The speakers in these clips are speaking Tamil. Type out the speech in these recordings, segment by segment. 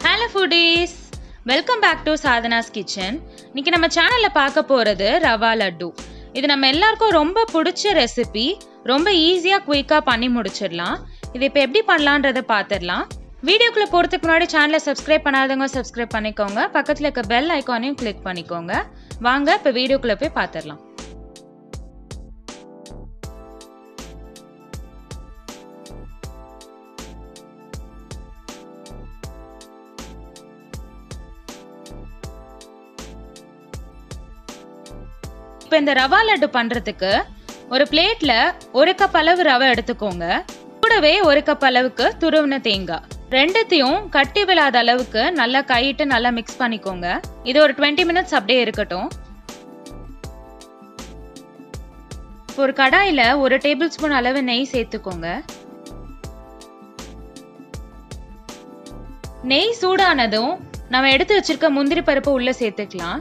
hello foodies welcome back to Sadhana's kitchen இன்னைக்கு நம்ம சேனலில் பார்க்க போகிறது ரவா லட்டு இது நம்ம எல்லாருக்கும் ரொம்ப பிடிச்ச ரெசிபி ரொம்ப ஈஸியாக குயிக்காக பண்ணி முடிச்சிடலாம் இது இப்போ எப்படி பண்ணலான்றதை பார்த்துடலாம் வீடியோக்குள்ளே போகிறதுக்கு முன்னாடி சேனலை சப்ஸ்கிரைப் பண்ணாதவங்க சப்ஸ்கிரைப் பண்ணிக்கோங்க பக்கத்தில் இருக்க பெல் ஐக்கானையும் கிளிக் பண்ணிக்கோங்க வாங்க இப்போ வீடியோக்குள்ளே போய் பார்த்துடலாம் இப்போ இந்த ரவா லட்டு பண்ணுறதுக்கு ஒரு பிளேட்டில் ஒரு கப் அளவு ரவை எடுத்துக்கோங்க கூடவே ஒரு கப் அளவுக்கு துருவின தேங்காய் ரெண்டுத்தையும் கட்டி விழாத அளவுக்கு நல்லா கையிட்டு நல்லா மிக்ஸ் பண்ணிக்கோங்க இது ஒரு டுவெண்ட்டி மினிட்ஸ் அப்படியே இருக்கட்டும் ஒரு கடாயில் ஒரு டேபிள் ஸ்பூன் அளவு நெய் சேர்த்துக்கோங்க நெய் சூடானதும் நம்ம எடுத்து வச்சிருக்க முந்திரி பருப்பு உள்ள சேர்த்துக்கலாம்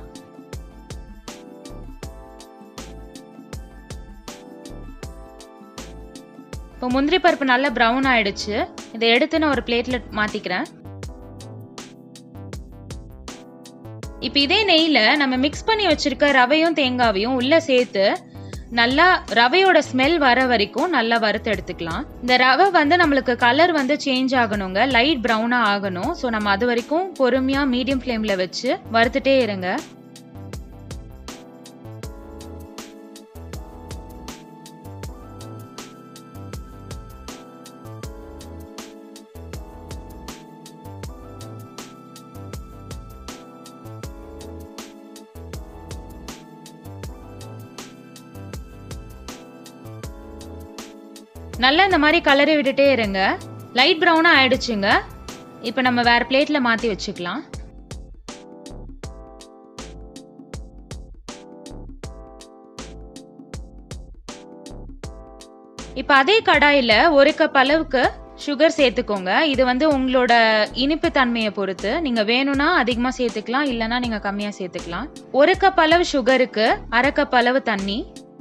இப்போ முந்திரி பருப்பு நல்லா ப்ரௌன் ஆயிடுச்சு இதை எடுத்து நான் ஒரு பிளேட்ல மாத்திக்கிறேன் இப்போ இதே நெய்ல நம்ம மிக்ஸ் பண்ணி வச்சிருக்க ரவையும் தேங்காவையும் உள்ள சேர்த்து நல்லா ரவையோட ஸ்மெல் வர வரைக்கும் நல்லா வறுத்து எடுத்துக்கலாம் இந்த ரவை வந்து நம்மளுக்கு கலர் வந்து சேஞ்ச் ஆகணுங்க லைட் ப்ரௌனா ஆகணும் ஸோ நம்ம அது வரைக்கும் பொறுமையா மீடியம் ஃப்ளேம்ல வச்சு வறுத்துட்டே இருங்க நல்லா இந்த மாதிரி கலரி விட்டுட்டே இருங்க லைட் ப்ரௌனாக ஆயிடுச்சுங்க இப்போ நம்ம வேற பிளேட்டில் மாற்றி வச்சுக்கலாம் இப்போ அதே கடாயில் ஒரு கப் அளவுக்கு சுகர் சேர்த்துக்கோங்க இது வந்து உங்களோட இனிப்பு தன்மையை பொறுத்து நீங்கள் வேணும்னா அதிகமாக சேர்த்துக்கலாம் இல்லைன்னா நீங்கள் கம்மியாக சேர்த்துக்கலாம் ஒரு கப் அளவு சுகருக்கு அரை கப் அளவு தண்ணி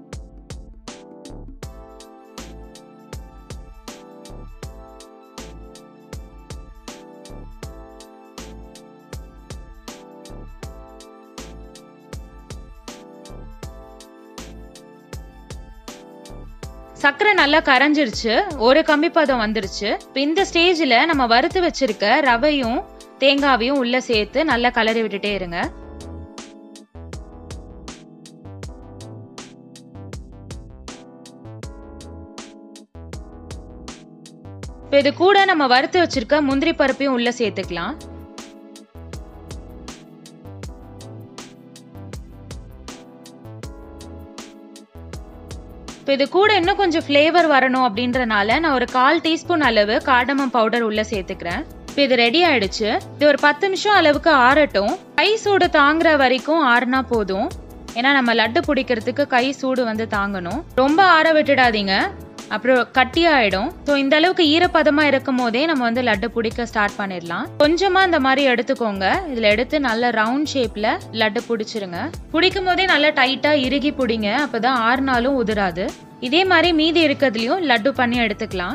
சர்க்கரை நல்லா கரைஞ்சிருச்சு ஒரு கம்பி பதம் வந்துருச்சு இப்போ இந்த ஸ்டேஜில் நம்ம வறுத்து வச்சிருக்க ரவையும் தேங்காவையும் உள்ள சேர்த்து நல்லா கலரி விட்டுட்டே இருங்க இப்போ இது கூட நம்ம வறுத்து வச்சிருக்க முந்திரி பருப்பையும் உள்ள சேர்த்துக்கலாம் இப்போ இது கூட இன்னும் கொஞ்சம் ஃப்ளேவர் வரணும் அப்படின்றனால நான் ஒரு கால் டீஸ்பூன் அளவு காடமம் பவுடர் உள்ள சேர்த்துக்கிறேன் இப்போ இது ரெடி ஆயிடுச்சு இது ஒரு பத்து நிமிஷம் அளவுக்கு ஆறட்டும் கை சூடு தாங்குற வரைக்கும் ஆறுனா போதும் ஏன்னா நம்ம லட்டு பிடிக்கிறதுக்கு கை சூடு வந்து தாங்கணும் ரொம்ப ஆற விட்டுடாதீங்க அப்புறம் கட்டி ஆயிடும் ஸோ இந்த அளவுக்கு ஈரப்பதமா இருக்கும் போதே நம்ம வந்து லட்டு பிடிக்க ஸ்டார்ட் பண்ணிடலாம் கொஞ்சமா இந்த மாதிரி எடுத்துக்கோங்க இதுல எடுத்து நல்ல ரவுண்ட் ஷேப்ல லட்டு பிடிச்சிருங்க பிடிக்கும் போதே நல்லா டைட்டா இறுகி பிடிங்க அப்பதான் ஆறுனாலும் உதிராது இதே மாதிரி மீதி இருக்கிறதுலையும் லட்டு பண்ணி எடுத்துக்கலாம்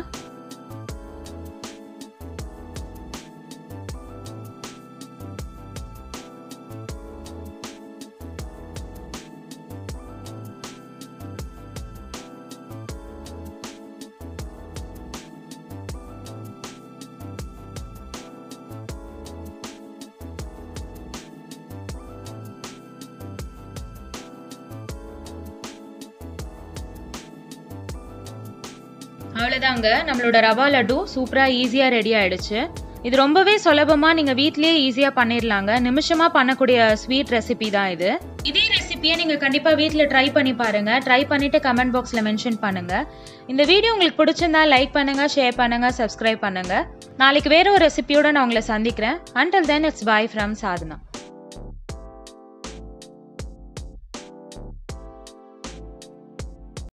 அவ்வளோதாங்க நம்மளோட ரவா லட்டு சூப்பராக ஈஸியாக ரெடி ஆயிடுச்சு இது ரொம்பவே சுலபமாக நீங்கள் வீட்லேயே ஈஸியாக பண்ணிடலாங்க நிமிஷமாக பண்ணக்கூடிய ஸ்வீட் ரெசிபி தான் இது இதே ரெசிபியை நீங்கள் கண்டிப்பாக வீட்டில் ட்ரை பண்ணி பாருங்கள் ட்ரை பண்ணிவிட்டு கமெண்ட் பாக்ஸில் மென்ஷன் பண்ணுங்கள் இந்த வீடியோ உங்களுக்கு பிடிச்சிருந்தா லைக் பண்ணுங்கள் ஷேர் பண்ணுங்கள் சப்ஸ்கிரைப் பண்ணுங்கள் நாளைக்கு வேற ஒரு ரெசிபியோட நான் உங்களை சந்திக்கிறேன் until then it's bye from Sadhana